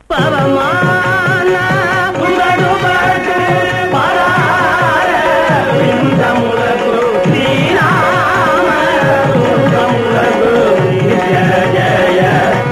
பவமான புகழுமது பரார விந்தமுலகு ஸ்ரீராம துர்கமுலகு ஜய ஜய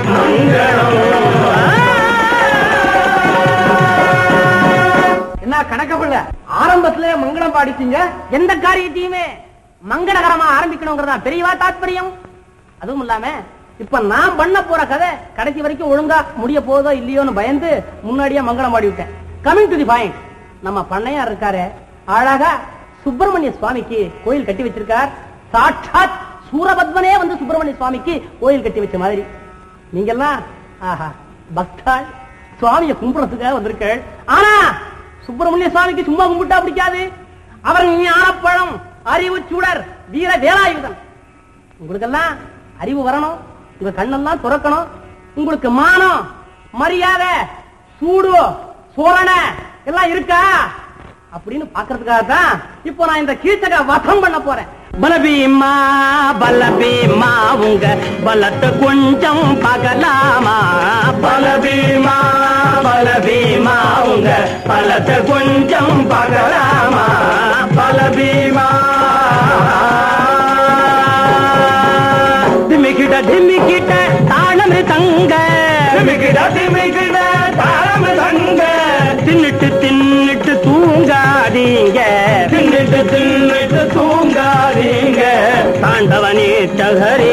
மங்களம் என்ன கணக்க பிள்ளை ஆரம்பத்துல மங்களம் பாடிச்சீங்க எந்த காரியத்தையுமே மங்களகரமா ஆரம்பிக்கணுங்கிறதா பெரியவா தாத்பரியம் அதுவும் இல்லாம இப்ப நான் பண்ண போற கதை கடைசி வரைக்கும் ஒழுங்கா முடிய போதோ இல்லையோன்னு பயந்து முன்னாடியே மங்களம் பாடி விட்டேன் கமிங் டு தி பாயிண்ட் நம்ம பண்ணையார் இருக்காரு அழகா சுப்பிரமணிய சுவாமிக்கு கோயில் கட்டி வச்சிருக்கார் சாட்சாத் சூரபத்மனே வந்து சுப்பிரமணிய சுவாமிக்கு கோயில் கட்டி வச்ச மாதிரி நீங்கெல்லாம் ஆஹா பக்தாள் சுவாமியை கும்பிடுறதுக்காக வந்திருக்கள் ஆனா சுப்பிரமணிய சுவாமிக்கு சும்மா கும்பிட்டா பிடிக்காது அவர் ஞானப்பழம் அறிவு சுடர் வீர வேலாயுதம் உங்களுக்கெல்லாம் அறிவு வரணும் உங்க கண்ணெல்லாம் துறக்கணும் உங்களுக்கு மானம் மரியாதை சூடு சோரண எல்லாம் இருக்கா அப்படின்னு பாக்குறதுக்காக தான் இப்போ நான் இந்த கீர்த்தக வசம் பண்ண போறேன் பலபீமா பலபீமா உங்க பலத்தை கொஞ்சம் பகலாமா பலபீமா பலபீமா உங்க பலத்தை கொஞ்சம் பகலாமா பலபீமா திமிக்கிட திமிக்கிட்ட தாளம் தங்க திமிக்கிட திமிக்கிட தாளம் தங்க தின்னுட்டு தின்னுட்டு தூங்காதீங்க தின்னுட்டு தின்னுட்டு தூங்காதீங்க தாண்டவனே தகரே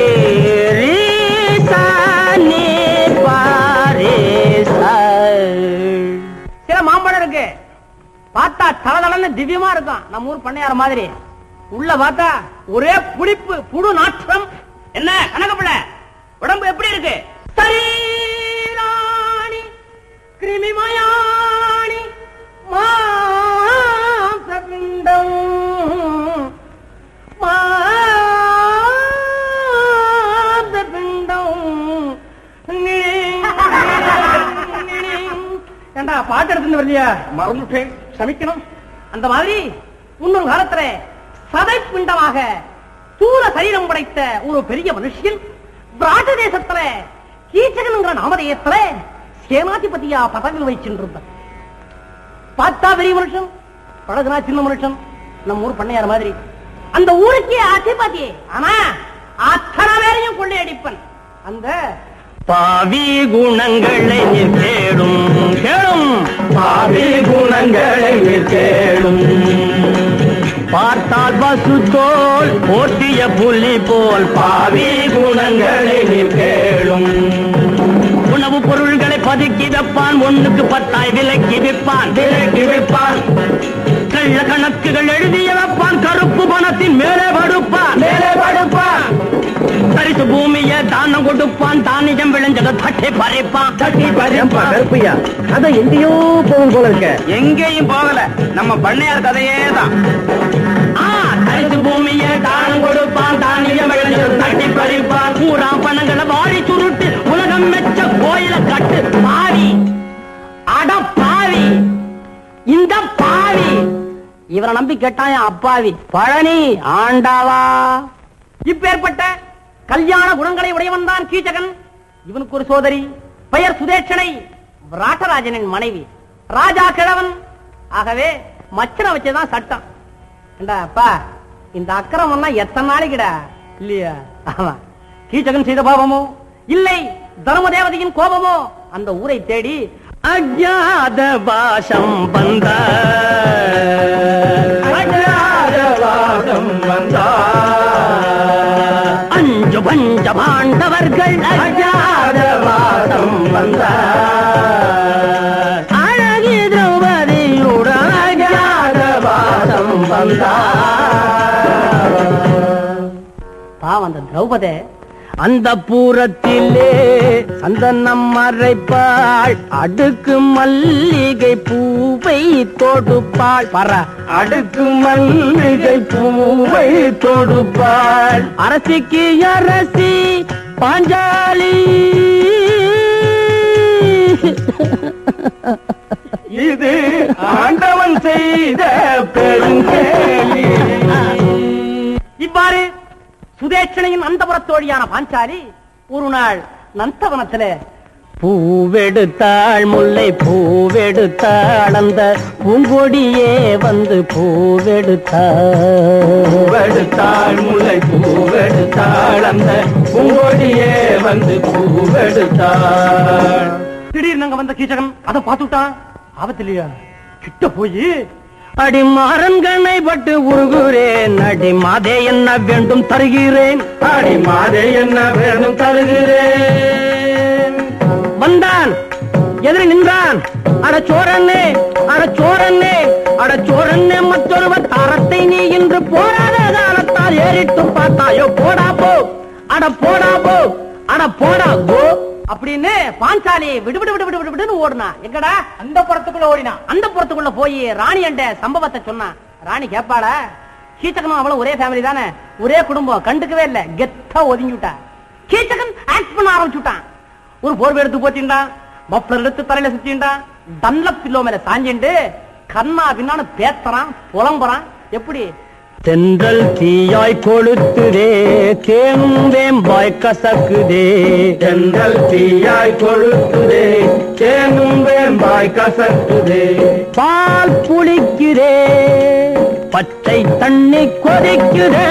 சில மாம்பழம் இருக்கு பார்த்தா தளதளன்னு திவ்யமா இருக்கும் நம்ம ஊர் பண்ணையார மாதிரி உள்ள பார்த்தா ஒரே புளிப்பு புடு நாற்றம் என்ன கணக்கப்பிள்ள உடம்பு எப்படி இருக்கு சரீராணி கிருமிமயாணி மாசபிண்டம் மாசபிண்டம் ஏண்டா பாட்டு எடுத்துட்டு வரலையா மறந்துட்டேன் சமிக்கணும் அந்த மாதிரி முன்னொரு காலத்துல சதை பிண்டமாக தூர சரீரம் படைத்த ஒரு பெரிய மனுஷன் பிராட்ட தேசத்துல கீச்சகனுங்கிற நாமதேயத்துல சேனாதிபதியா பதவி வச்சிருந்தார் பார்த்தா பெரிய மனுஷன் பழகுனா சின்ன மனுஷன் நம்ம ஊர் பண்ணையார் மாதிரி அந்த ஊருக்கே அதிபதி ஆனா அத்தனை பேரையும் கொள்ளையடிப்பன் அந்த பாவி குணங்களை நீர் கேடும் கேடும் பாவி குணங்களை நீர் கேடும் பார்த்தால் பசு தோல் போட்டிய புலி போல் பாவி குணங்களை நீர் கேடும் உணவு பொருள்களை பதுக்கி வைப்பான் ஒண்ணுக்கு பத்தாய் விலைக்கு விற்பான் விலைக்கு விற்பான் கள்ள கணக்குகள் எழுதிய வைப்பான் கருப்பு பணத்தின் மேலே படுப்பான் மேலே படுப்பான் பரிசு பூமிய தானம் கொடுப்பான் தானியம் விளைஞ்சத தட்டி பறிப்பான் தட்டி பறிப்பான் கருப்பையா அத எங்கேயோ போகும் போல இருக்க எங்கேயும் போகல நம்ம பண்ணையார் கதையே தான் பரிசு பூமிய தானம் கொடுப்பான் தானியம் விளைஞ்சத தட்டி பறிப்பான் பூரா பணங்களை வாரி சுருட்டு உலகம் மெச்ச கோயில கட்டு பாவி அட பாவி இந்த பாவி இவரை நம்பி கேட்டான் என் அப்பாவி பழனி ஆண்டாவா இப்பேற்பட்ட கல்யாண குணங்களை உடையவன் தான் கீச்சகன் இவனுக்கு ஒரு சோதரி பெயர் சுதேட்சனை ராட்டராஜனின் மனைவி ராஜா கிழவன் ஆகவே மச்சனை வச்சதான் சட்டம் ஏண்டா அப்பா இந்த அக்கிரமம்லாம் எத்தனை நாளைக்குடா இல்லையா ஆமா கீச்சகன் செய்த பாவமோ இல்லை தர்மதேவதையின் கோபமோ அந்த ஊரை தேடி அஜாத பாஷம் வந்த அஜாத பாஷம் வந்த அஞ்சு பஞ்ச பாண்டவர்கள் அஜாத பாஷம் வந்த அழகி திரௌபதியுடன் அஜாத பாஷம் வந்த பாவம் அந்த திரௌபதே அந்த பூரத்திலே சந்தனம் மறைப்பாள் அடுக்கு மல்லிகை பூவை தொடுப்பாள் பர அடுக்கு மல்லிகை பூவை தொடுப்பாள் அரசிக்கு அரசி பாஞ்சாலி இது ஆண்டவன் செய்த பெருங்கேலி இவ்வாறு சுதேட்சணையின் அந்தபுரத்தோழியான பாஞ்சாலி ஒரு நாள் நந்தவனத்திலே பூவெடுத்தாள் முல்லை பூவெடுத்தாள் அந்த பூங்கொடியே வந்து பூவெடுத்தாள் பூவெடுத்தாள் முல்லை பூவெடுத்தாள் அந்த பூங்கொடியே வந்து பூவெடுத்தாள் திடீர்னு அங்க வந்த கீச்சகன் அதை பார்த்துட்டான் ஆபத்தில்லையா கிட்ட போய் அடி மாறன்கண்ணை பட்டு உருகுறேன் அடி மாதே என்ன வேண்டும் தருகிறேன் அடி மாதே என்ன வேணும் தருகிறேன் வந்தான் எதிரி நின்றான் அட சோரன்னே அட சோரன்னே அட சோரன்னே மற்றொருவர் தாரத்தை நீ இன்று போராத காலத்தால் ஏறிட்டு பார்த்தாயோ போடா போ அட போடா போ அட போடா போ அப்படின்னு பாஞ்சாலி விடு விடு விடு விடு விடு விடுன்னு ஓடுனா எங்கடா அந்த புறத்துக்குள்ள ஓடினா அந்த புறத்துக்குள்ள போய் ராணி என்ற சம்பவத்தை சொன்னான் ராணி கேப்பாள கீச்சகனும் அவளும் ஒரே ஃபேமிலி தானே ஒரே குடும்பம் கண்டுக்கவே இல்ல கெத்தா ஒதுங்கி விட்டா கீச்சகன் ஆக்ட் பண்ண ஆரம்பிச்சுட்டான் ஒரு போர்வை எடுத்து போச்சுட்டான் மப்ளர் எடுத்து தலையில சுத்திண்டான் தன்ல பில்லோ மேல சாஞ்சிண்டு கண்ணா பின்னான்னு பேத்துறான் புலம்புறான் எப்படி தென்றல் தீயாய் கொளுத்துதே தேனும் வேம்பாய் கசக்குதே தென்றல் தீயாய் கொழுத்துதே தேனும் வேம்பாய் கசக்குதே பால் புளிக்குதே பச்சை தண்ணி கொதிக்குதே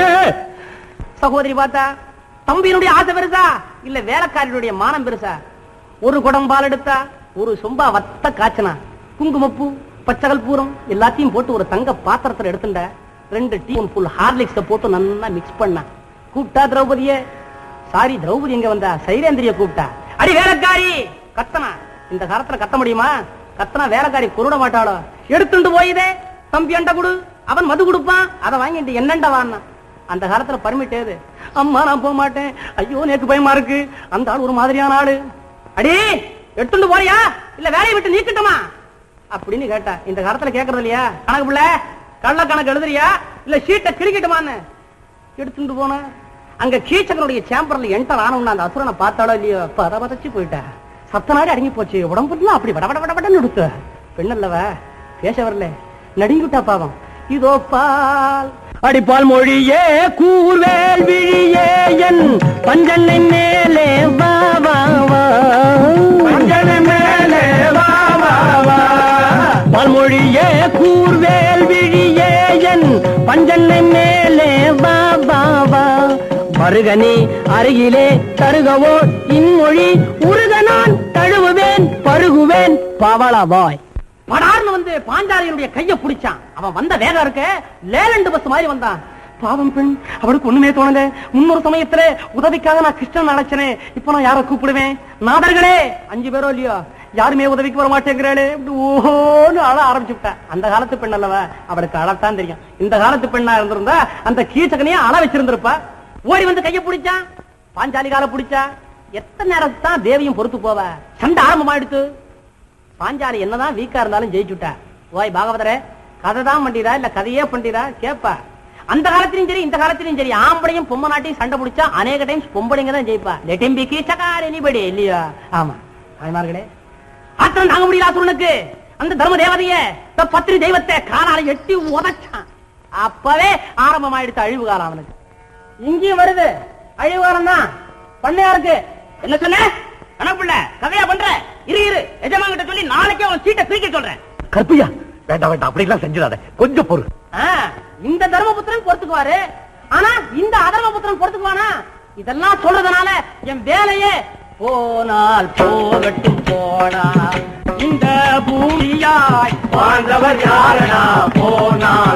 சகோதரி பார்த்தா தம்பியினுடைய ஆசை பெருசா இல்ல வேலைக்காரனுடைய மானம் பெருசா ஒரு குடம் பால் எடுத்தா ஒரு சொம்பா வத்த காய்ச்சனா குங்குமப்பூ பச்சகல் பூரம் எல்லாத்தையும் போட்டு ஒரு தங்க பாத்திரத்துல எடுத்துட்ட ரெண்டு டீ ஃபுல் ஹார்லிக்ஸ போட்டு நல்லா மிக்ஸ் பண்ண கூப்பிட்டா திரௌபதிய சாரி திரௌபதி எங்க வந்தா சைலேந்திரிய கூப்பிட்டா அடி வேலைக்காரி கத்தனா இந்த காலத்துல கத்த முடியுமா கத்தனா வேலைக்காரி குருட மாட்டாளோ எடுத்துட்டு போயுதே தம்பி அண்ட குடு அவன் மது கொடுப்பான் அதை வாங்கிட்டு என்னண்ட வான்னா அந்த காலத்துல பர்மிட் ஏது அம்மா நான் போக மாட்டேன் ஐயோ நேக்கு பயமா இருக்கு அந்த ஆள் ஒரு மாதிரியான ஆளு அடி எடுத்துட்டு போறியா இல்ல வேலையை விட்டு நீக்கட்டுமா அப்படின்னு கேட்டா இந்த காலத்துல கேக்குறது இல்லையா கணக்கு பிள்ளை கள்ள கணக்கு எழுதுறியா இல்ல ஷீட்டை கிரிக்கட்டுமான்னு எடுத்துட்டு போன அங்க கீச்சகனுடைய சேம்பர்ல என்டர் ஆனவன அந்த அசுரனை பார்த்தாலோ இல்லையோ பத பதச்சு போயிட்டா சத்த நாடி அடங்கி போச்சு உடம்புலாம் அப்படி வட வட வட வடன்னு எடுத்து பெண்ணல்லவ பேச வரல நடுங்கிட்டா பாவம் இதோ பால் அடிப்பால் மொழியே கூர்வேல் விழியே என் பஞ்சனை மேலே வா வா வா பஞ்சனை மேலே வா வா வா பால்மொழியே கூர்வேல் விழியே என் பஞ்சனை மேலே வா வா வா மருகனி அருகிலே தருகவோ இன்மொழி உருக நான் தழுவுவேன் பருகுவேன் பவளவாய் படார்னு வந்து பாஞ்சாலியனுடைய கைய பிடிச்சான் அவன் வந்த வேகம் இருக்க லேலண்டு பஸ் மாதிரி வந்தான் பாவம் பெண் அவளுக்கு ஒண்ணுமே தோணல முன்னொரு சமயத்துல உதவிக்காக நான் கிருஷ்ணன் அழைச்சனே இப்ப நான் யார கூப்பிடுவேன் நாதர்களே அஞ்சு பேரோ இல்லையோ யாருமே உதவிக்கு வர மாட்டேங்கிறாளே இப்படி ஓன்னு அழ ஆரம்பிச்சுட்டேன் அந்த காலத்து பெண் அல்லவ அவளுக்கு அழத்தான் தெரியும் இந்த காலத்து பெண்ணா இருந்திருந்தா அந்த கீச்சகனையே அழ வச்சிருந்திருப்பா ஓடி வந்து கைய பிடிச்சான் பாஞ்சாலி கால பிடிச்சா எத்தனை நேரத்துக்கு தான் தேவியும் பொறுத்து போவ சண்டை ஆரம்பமாயிடுத்து பாஞ்சாலி என்னதான் வீக்கா இருந்தாலும் ஜெயிச்சுட்டா ஓய் பாகவதரே கதை தான் பண்டிதா இல்ல கதையே பண்டிதா கேப்பா அந்த காலத்திலும் சரி இந்த காலத்திலும் சரி ஆம்பளையும் பொம்மை நாட்டையும் சண்டை பிடிச்சா அநேக டைம்ஸ் பொம்பளைங்க தான் ஜெயிப்பா லெட்டிம் பி கீச்சக்கார் எனிபடி இல்லையா ஆமா தாய்மார்களே ஆத்திரம் தாங்க முடியல அசுரனுக்கு அந்த தர்ம தேவதைய இந்த பத்திரி தெய்வத்தை காலால எட்டி உதைச்சான் அப்பவே ஆரம்பமாயிடுச்சு அழிவு காலம் அவனுக்கு இங்கேயும் வருது அழிவு காலம் தான் பண்ணையாருக்கு என்ன சொன்ன கணக்குள்ள கதையா பண்ற இரு இரு எஜமான்கிட்ட சொல்லி நாளைக்கே உன் சீட்டை பிரிக்க சொல்றேன் கற்பியா வேண்டாம் வேண்டாம் அப்படி எல்லாம் செஞ்சிடாத கொஞ்சம் பொறு ஆ, இந்த தர்மபுத்திரன் பொறுத்துக்குவாரு ஆனா இந்த அதர்மபுத்திரன் பொறுத்துக்குவானா இதெல்லாம் சொல்றதுனால என் வேலையே போனால் போகட்டும் போனா இந்த பூமியாய் பாண்டவர் யாரடா போனா